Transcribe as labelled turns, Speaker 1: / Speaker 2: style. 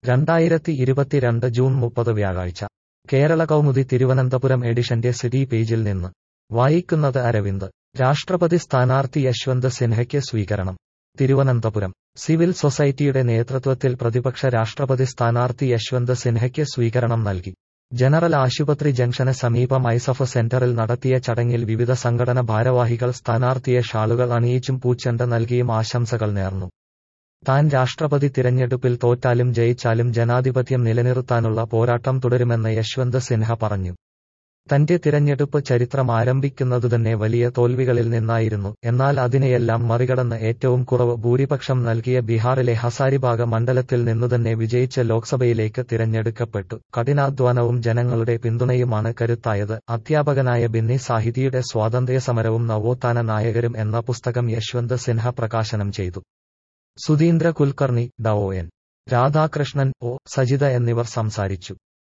Speaker 1: രണ്ടായിരത്തി ഇരുപത്തിരണ്ട് ജൂൺ മുപ്പത് വ്യാഴാഴ്ച കേരള കൗമുദി തിരുവനന്തപുരം എഡിഷന്റെ സിറ്റി പേജിൽ നിന്ന് വായിക്കുന്നത് അരവിന്ദ് രാഷ്ട്രപതി സ്ഥാനാർത്ഥി യശ്വന്ത് സിൻഹയ്ക്ക് സ്വീകരണം തിരുവനന്തപുരം സിവിൽ സൊസൈറ്റിയുടെ നേതൃത്വത്തിൽ പ്രതിപക്ഷ രാഷ്ട്രപതി സ്ഥാനാർത്ഥി യശ്വന്ത് സിൻഹയ്ക്ക് സ്വീകരണം നൽകി ജനറൽ ആശുപത്രി ജംഗ്ഷന് സമീപം ഐസഫ് സെന്ററിൽ നടത്തിയ ചടങ്ങിൽ വിവിധ സംഘടന ഭാരവാഹികൾ സ്ഥാനാർത്ഥിയെ ഷാളുകൾ അണിയിച്ചും പൂച്ചെണ്ട് നൽകിയും ആശംസകൾ നേർന്നു താൻ രാഷ്ട്രപതി തിരഞ്ഞെടുപ്പിൽ തോറ്റാലും ജയിച്ചാലും ജനാധിപത്യം നിലനിർത്താനുള്ള പോരാട്ടം തുടരുമെന്ന് യശ്വന്ത് സിൻഹ പറഞ്ഞു തന്റെ തിരഞ്ഞെടുപ്പ് ചരിത്രം ആരംഭിക്കുന്നതുതന്നെ വലിയ തോൽവികളിൽ നിന്നായിരുന്നു എന്നാൽ അതിനെയെല്ലാം മറികടന്ന് ഏറ്റവും കുറവ് ഭൂരിപക്ഷം നൽകിയ ബീഹാറിലെ ഹസാരിബാഗ് മണ്ഡലത്തിൽ നിന്നുതന്നെ വിജയിച്ച് ലോക്സഭയിലേക്ക് തിരഞ്ഞെടുക്കപ്പെട്ടു കഠിനാധ്വാനവും ജനങ്ങളുടെ പിന്തുണയുമാണ് കരുത്തായത് അധ്യാപകനായ ബിന്നി സാഹിതിയുടെ സ്വാതന്ത്ര്യസമരവും നവോത്ഥാന നായകരും എന്ന പുസ്തകം യശ്വന്ത് സിൻഹ പ്രകാശനം ചെയ്തു Sudheendra Kulkarni Dr N Radhakrishnan O Sajitha എന്നിവർ സംസാരിച്ചു